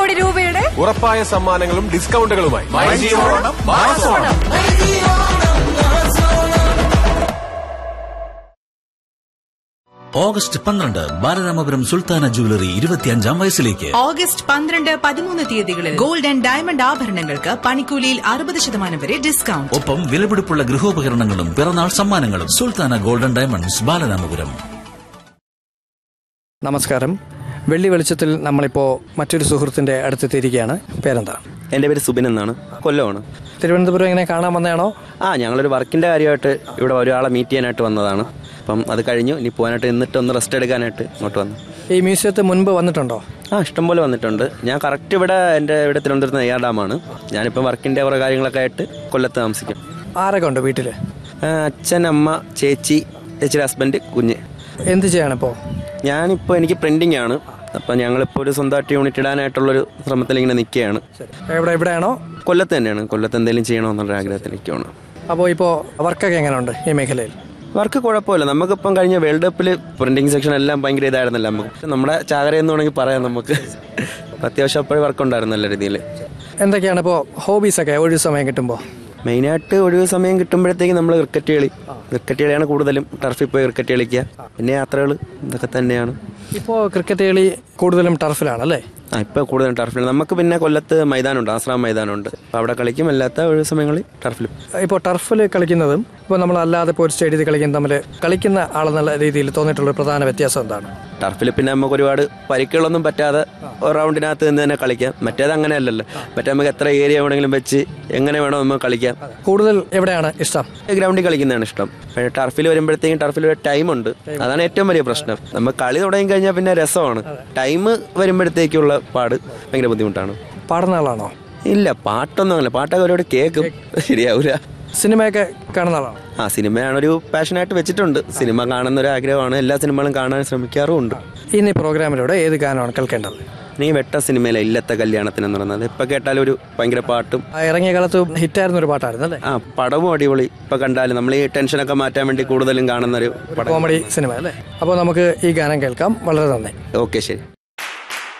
കോടി രൂപയുടെ ഉറപ്പായ സമ്മാനങ്ങളും ഡിസ്കൗണ്ടുകളുമായി ഓഗസ്റ്റ് പന്ത്രണ്ട് ബാലരാമപുരം സുൽത്താന ജുവലറി ഇരുപത്തിയഞ്ചാം വയസ്സിലേക്ക് ഓഗസ്റ്റ് പന്ത്രണ്ട് പതിമൂന്ന് തീയതികളിൽ ഗോൾഡ് ആൻഡ് ഡയമണ്ട് ആഭരണങ്ങൾക്ക് പണിക്കൂലിയിൽ അറുപത് ശതമാനം വരെ ഡിസ്കൗണ്ട് ഒപ്പം വിലപിടിപ്പുള്ള ഗൃഹോപകരണങ്ങളും പിറന്നാൾ സമ്മാനങ്ങളും സുൽത്താന ഗോൾഡൻ ഡയമണ്ട്സ് ബാലരാമപുരം നമസ്കാരം വെള്ളി വെളിച്ചത്തിൽ നമ്മളിപ്പോൾ മറ്റൊരു സുഹൃത്തിൻ്റെ അടുത്തെത്തിയിരിക്കുകയാണ് പേരെന്താ എൻ്റെ പേര് സുബിൻ എന്നാണ് കൊല്ലമാണ് തിരുവനന്തപുരം ഇങ്ങനെ കാണാൻ വന്നതാണോ ആ ഞങ്ങളൊരു വർക്കിൻ്റെ കാര്യമായിട്ട് ഇവിടെ ഒരാളെ മീറ്റ് ചെയ്യാനായിട്ട് വന്നതാണ് അപ്പം അത് കഴിഞ്ഞു ഇനി പോകാനായിട്ട് നിന്നിട്ട് ഒന്ന് റെസ്റ്റ് എടുക്കാനായിട്ട് ഇങ്ങോട്ട് വന്നു ഈ മ്യൂസിയത്തിൽ മുൻപ് വന്നിട്ടുണ്ടോ ആ ഇഷ്ടംപോലെ വന്നിട്ടുണ്ട് ഞാൻ കറക്റ്റ് ഇവിടെ എൻ്റെ ഇവിടെ തിരുവനന്തപുരത്ത് നെയ്യാർ ഡാമാണ് ഞാനിപ്പം വർക്കിൻ്റെ കുറേ കാര്യങ്ങളൊക്കെ ആയിട്ട് കൊല്ലത്ത് താമസിക്കും ആരൊക്കെ ഉണ്ട് വീട്ടിൽ ആ, അച്ഛൻ അമ്മ ചേച്ചി ചേച്ചിയുടെ ഹസ്ബൻഡ് കുഞ്ഞ് എന്ത് ചെയ്യാണിപ്പോൾ ഞാനിപ്പോൾ എനിക്ക് പ്രിൻറ്റിംഗ് ആണ് അപ്പം ഞങ്ങളിപ്പോൾ ഒരു സ്വന്തമായിട്ട് യൂണിറ്റ് ഇടാനായിട്ടുള്ളൊരു ശ്രമത്തിൽ ഇങ്ങനെ നിൽക്കുകയാണ് എവിടെ എവിടെയാണോ കൊല്ലത്ത് തന്നെയാണ് കൊല്ലത്ത് എന്തെങ്കിലും ചെയ്യണമെന്നുള്ള ആഗ്രഹത്തിൽ നിൽക്കുകയാണ് അപ്പോൾ ഇപ്പോൾ വർക്കൊക്കെ എങ്ങനെയുണ്ട് ഈ മേഖലയിൽ വർക്ക് കുഴപ്പമില്ല നമുക്കിപ്പം കഴിഞ്ഞ വേൾഡ് കപ്പിൽ പ്രിന്റിംഗ് സെക്ഷൻ എല്ലാം ഭയങ്കര ഇതായിരുന്നല്ലോ നമുക്ക് പക്ഷെ നമ്മുടെ ചാകരയെന്ന് വേണമെങ്കിൽ പറയാം നമുക്ക് അത്യാവശ്യം അപ്പോഴും വർക്ക് ഉണ്ടായിരുന്നു നല്ല രീതിയിൽ എന്തൊക്കെയാണ് ഇപ്പോൾ ഹോബീസൊക്കെ ഒഴിവ് സമയം കിട്ടുമ്പോൾ മെയിനായിട്ട് ഒഴിവ് സമയം കിട്ടുമ്പോഴത്തേക്ക് നമ്മൾ ക്രിക്കറ്റ് കളി ക്രിക്കറ്റ് കളിയാണ് കൂടുതലും ടർഫിൽ പോയി ക്രിക്കറ്റ് കളിക്കുക പിന്നെ യാത്രകൾ ഇതൊക്കെ തന്നെയാണ് ഇപ്പോൾ ക്രിക്കറ്റ് കളി കൂടുതലും ടർഫിലാണല്ലേ ആ ഇപ്പോൾ കൂടുതലും ടർഫിൽ നമുക്ക് പിന്നെ കൊല്ലത്ത് മൈതാനമുണ്ട് ആശ്രാം മൈതാനമുണ്ട് അപ്പോൾ അവിടെ കളിക്കും അല്ലാത്ത ഒഴിവ് സമയങ്ങളിൽ ടർഫിലും ഇപ്പോൾ ടർഫിൽ കളിക്കുന്നതും ഇപ്പോൾ നമ്മൾ അല്ലാതെ ഇപ്പോൾ ഒരു സ്റ്റേഡിയത്തിൽ കളിക്കുന്ന തമ്മിൽ കളിക്കുന്ന ആളെന്നുള്ള രീതിയിൽ തോന്നിയിട്ടുള്ള ഒരു പ്രധാന വ്യത്യാസം എന്താണ് ടർഫിൽ പിന്നെ നമുക്ക് ഒരുപാട് പരിക്കുകളൊന്നും പറ്റാതെ ഒരു റൗണ്ടിനകത്ത് നിന്ന് തന്നെ കളിക്കാം മറ്റേത് അങ്ങനെയല്ലല്ലോ മറ്റേ നമുക്ക് എത്ര ഏരിയ വേണമെങ്കിലും വെച്ച് എങ്ങനെ വേണോ നമുക്ക് കളിക്കാം കൂടുതൽ എവിടെയാണ് ഇഷ്ടം ഗ്രൗണ്ടിൽ കളിക്കുന്നതാണ് ഇഷ്ടം പക്ഷേ ടർഫിൽ വരുമ്പോഴത്തേക്കും ടർഫിൽ ഒരു ടൈം ഉണ്ട് അതാണ് ഏറ്റവും വലിയ പ്രശ്നം നമ്മൾ കളി തുടങ്ങി കഴിഞ്ഞാൽ പിന്നെ രസമാണ് ടൈം വരുമ്പോഴത്തേക്കുള്ള പാട് ഭയങ്കര ബുദ്ധിമുട്ടാണ് പാടുന്ന ആളാണോ ഇല്ല പാട്ടൊന്നും അങ്ങനെ പാട്ടൊക്കെ ഒരുപാട് കേൾക്കും ശരിയാവൂല സിനിമയൊക്കെ കാണുന്ന ആളാണോ ആ സിനിമയാണ് ഒരു പാഷനായിട്ട് വെച്ചിട്ടുണ്ട് സിനിമ കാണുന്ന ഒരു ആഗ്രഹമാണ് എല്ലാ സിനിമകളും കാണാൻ ശ്രമിക്കാറുമുണ്ട് ഇന്ന് ഈ പ്രോഗ്രാമിലൂടെ ഏത് ഗാനമാണ് കേൾക്കേണ്ടത് നീ വെട്ട സിനിമയിലെ ഇല്ലത്തെ കല്യാണത്തിന് എന്ന് പറയുന്നത് ഇപ്പൊ കേട്ടാലും ഒരു ഭയങ്കര പാട്ടും ആ ഇറങ്ങിയ കാലത്ത് ഹിറ്റായിരുന്ന ഒരു പാട്ടായിരുന്നു അല്ലേ ആ പടവും അടിപൊളി ഇപ്പൊ കണ്ടാലും നമ്മൾ ഈ ടെൻഷനൊക്കെ മാറ്റാൻ വേണ്ടി കൂടുതലും കാണുന്ന ഒരു പടം കോമഡി സിനിമ അല്ലേ അപ്പോൾ നമുക്ക് ഈ ഗാനം കേൾക്കാം വളരെ നന്ദി ഓക്കെ ശരി